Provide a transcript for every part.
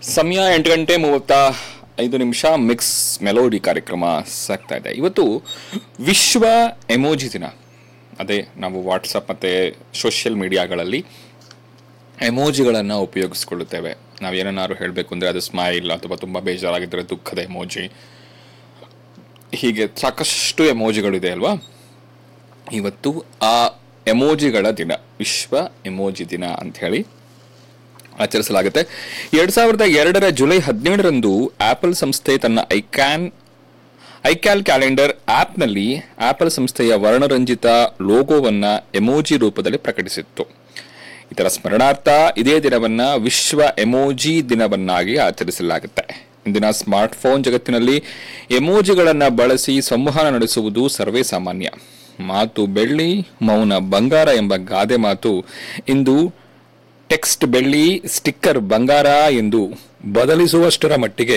ಸಮಯ ಎಂಟು ಗಂಟೆ ಮೂವತ್ತ ಐದು ನಿಮಿಷ ಮಿಕ್ಸ್ ಮೆಲೋಡಿ ಕಾರ್ಯಕ್ರಮ ಸಾಗ್ತಾ ಇದೆ ಇವತ್ತು ವಿಶ್ವ ಎಮೋಜಿ ದಿನ ಅದೇ ನಾವು ವಾಟ್ಸಪ್ ಮತ್ತು ಸೋಷಿಯಲ್ ಮೀಡಿಯಾಗಳಲ್ಲಿ ಎಮೋಜಿಗಳನ್ನು ಉಪಯೋಗಿಸ್ಕೊಳ್ಳುತ್ತೇವೆ ನಾವು ಏನನ್ನಾರು ಹೇಳಬೇಕು ಅಂದರೆ ಅದು ಸ್ಮೈಲ್ ಅಥವಾ ತುಂಬ ಬೇಜಾರಾಗಿದ್ದರೆ ದುಃಖದ ಎಮೋಜಿ ಹೀಗೆ ಸಾಕಷ್ಟು ಎಮೋಜಿಗಳಿದೆ ಅಲ್ವಾ ಇವತ್ತು ಆ ಎಮೋಜಿಗಳ ದಿನ ವಿಶ್ವ ಎಮೋಜಿ ದಿನ ಅಂತ ಹೇಳಿ ಆಚರಿಸಲಾಗುತ್ತೆ ಎರಡ್ ಸಾವಿರದ ಎರಡರ ಜುಲೈ ಹದಿನೇಳರಂದು ಆಪಲ್ ಸಂಸ್ಥೆ ತನ್ನ ಐಕ್ಯಾನ್ ಐಕ್ಯಾಲ್ ಕ್ಯಾಲೆಂಡರ್ ಆಪ್ನಲ್ಲಿ ಆಪಲ್ ಸಂಸ್ಥೆಯ ವರ್ಣರಂಜಿತ ಲೋಗೋವನ್ನ ಎಮೋಜಿ ರೂಪದಲ್ಲಿ ಪ್ರಕಟಿಸಿತ್ತು ಇದರ ಸ್ಮರಣಾರ್ಥ ಇದೇ ದಿನವನ್ನ ವಿಶ್ವ ಎಮೋಜಿ ದಿನವನ್ನಾಗಿ ಆಚರಿಸಲಾಗುತ್ತೆ ಇಂದಿನ ಸ್ಮಾರ್ಟ್ಫೋನ್ ಜಗತ್ತಿನಲ್ಲಿ ಎಮೋಜಿಗಳನ್ನು ಬಳಸಿ ಸಂವಹನ ನಡೆಸುವುದು ಸರ್ವೇ ಸಾಮಾನ್ಯ ಮಾತು ಬೆಳ್ಳಿ ಮೌನ ಬಂಗಾರ ಎಂಬ ಗಾದೆ ಮಾತು ಇಂದು ಟೆಕ್ಸ್ಟ್ ಬೆಳ್ಳಿ ಸ್ಟಿಕ್ಕರ್ ಬಂಗಾರ ಎಂದು ಬದಲಿಸುವಷ್ಟರ ಮಟ್ಟಿಗೆ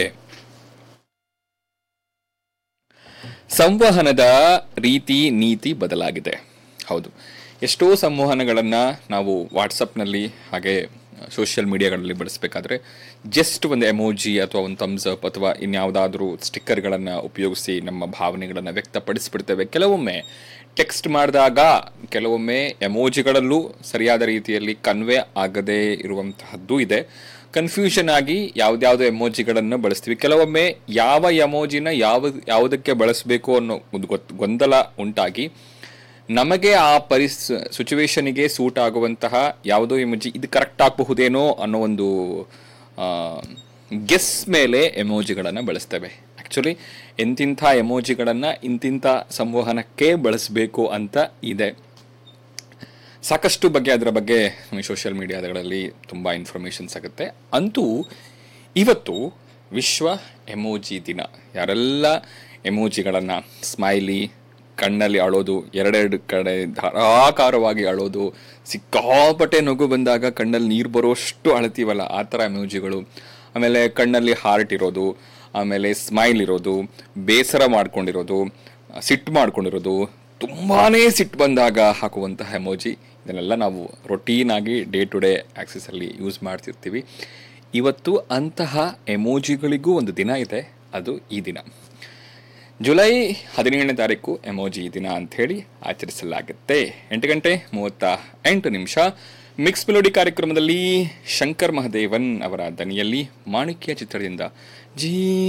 ಸಂವಹನದ ರೀತಿ ನೀತಿ ಬದಲಾಗಿದೆ ಹೌದು ಎಷ್ಟೋ ಸಂವಹನಗಳನ್ನು ನಾವು ವಾಟ್ಸಪ್ನಲ್ಲಿ ಹಾಗೆ ಸೋಷಿಯಲ್ ಮೀಡಿಯಾಗಳಲ್ಲಿ ಬಳಸಬೇಕಾದ್ರೆ ಜಸ್ಟ್ ಒಂದು ಎಮೋಜಿ ಅಥವಾ ಒಂದು ಥಮ್ಸ್ ಅಪ್ ಅಥವಾ ಇನ್ಯಾವುದಾದ್ರೂ ಸ್ಟಿಕ್ಕರ್ಗಳನ್ನು ಉಪಯೋಗಿಸಿ ನಮ್ಮ ಭಾವನೆಗಳನ್ನು ವ್ಯಕ್ತಪಡಿಸ್ಬಿಡ್ತೇವೆ ಕೆಲವೊಮ್ಮೆ ಟೆಕ್ಸ್ಟ್ ಮಾಡಿದಾಗ ಕೆಲವೊಮ್ಮೆ ಎಮೋಜಿಗಳಲ್ಲೂ ಸರಿಯಾದ ರೀತಿಯಲ್ಲಿ ಕನ್ವೆ ಆಗದೇ ಇರುವಂತಹದ್ದು ಇದೆ ಕನ್ಫ್ಯೂಷನ್ ಆಗಿ ಯಾವ್ದ್ಯಾವ್ದು ಎಮೋಜಿಗಳನ್ನು ಬಳಸ್ತೀವಿ ಕೆಲವೊಮ್ಮೆ ಯಾವ ಎಮೋಜಿನ ಯಾವ ಯಾವುದಕ್ಕೆ ಬಳಸಬೇಕು ಅನ್ನೋ ಒಂದು ಗೊತ್- ಗೊಂದಲ ಉಂಟಾಗಿ ನಮಗೆ ಆ ಪರಿಸ್ ಸಿಚುವೇಶನಿಗೆ ಸೂಟ್ ಆಗುವಂತಹ ಯಾವುದೋ ಎಮೋಜಿ ಇದು ಕರೆಕ್ಟ್ ಆಗಬಹುದೇನೋ ಅನ್ನೋ ಒಂದು ಗೆಸ್ ಮೇಲೆ ಎಮೋಜಿಗಳನ್ನು ಬಳಸ್ತೇವೆ ಆ್ಯಕ್ಚುಲಿ ಎಂತಿಂಥ ಎಮೋಜಿಗಳನ್ನು ಇಂತಿಂಥ ಸಂವಹನಕ್ಕೆ ಬಳಸಬೇಕು ಅಂತ ಇದೆ ಸಾಕಷ್ಟು ಬಗ್ಗೆ ಅದರ ಬಗ್ಗೆ ಸೋಷಿಯಲ್ ಮೀಡಿಯಾಗಳಲ್ಲಿ ತುಂಬ ಇನ್ಫಾರ್ಮೇಷನ್ ಸಿಗುತ್ತೆ ಅಂತೂ ಇವತ್ತು ವಿಶ್ವ ಎಮೋಜಿ ದಿನ ಯಾರೆಲ್ಲ ಎಮೋಜಿಗಳನ್ನು ಸ್ಮೈಲಿ ಕಣ್ಣಲ್ಲಿ ಅಳೋದು ಎರಡೆರಡು ಕಡೆ ಧಾರಾಕಾರವಾಗಿ ಅಳೋದು ಸಿಕ್ಕಾಪಟ್ಟೆ ನಗು ಬಂದಾಗ ಕಣ್ಣಲ್ಲಿ ನೀರು ಬರೋಷ್ಟು ಅಳ್ತೀವಲ್ಲ ಆ ಥರ ಎಮೋಜಿಗಳು ಆಮೇಲೆ ಕಣ್ಣಲ್ಲಿ ಹಾರ್ಟ್ ಇರೋದು ಆಮೇಲೆ ಸ್ಮೈಲ್ ಇರೋದು ಬೇಸರ ಮಾಡ್ಕೊಂಡಿರೋದು ಸಿಟ್ಟು ಮಾಡ್ಕೊಂಡಿರೋದು ತುಂಬಾನೇ ಸಿಟ್ಟು ಬಂದಾಗ ಹಾಕುವಂತಹ ಎಮೋಜಿ ಇದನ್ನೆಲ್ಲ ನಾವು ರೊಟೀನ್ ಆಗಿ ಡೇ ಟು ಡೇ ಆಕ್ಸಿಸಲ್ಲಿ ಯೂಸ್ ಮಾಡ್ತಿರ್ತೀವಿ ಇವತ್ತು ಅಂತಹ ಎಮೋಜಿಗಳಿಗೂ ಒಂದು ದಿನ ಇದೆ ಅದು ಈ ದಿನ ಜುಲೈ ಹದಿನೇಳನೇ ತಾರೀಕು ಎಮೋಜಿ ದಿನ ಅಂಥೇಳಿ ಆಚರಿಸಲಾಗುತ್ತೆ ಎಂಟು ಗಂಟೆ ಮೂವತ್ತ ಎಂಟು ನಿಮಿಷ ಮಿಕ್ಸ್ ಮೆಲೋಡಿ ಕಾರ್ಯಕ್ರಮದಲ್ಲಿ ಶಂಕರ್ ಮಹದೇವನ್ ಅವರ ದನಿಯಲ್ಲಿ ಮಾಣಿಕ್ಯ ಚಿತ್ರದಿಂದ ಜೀ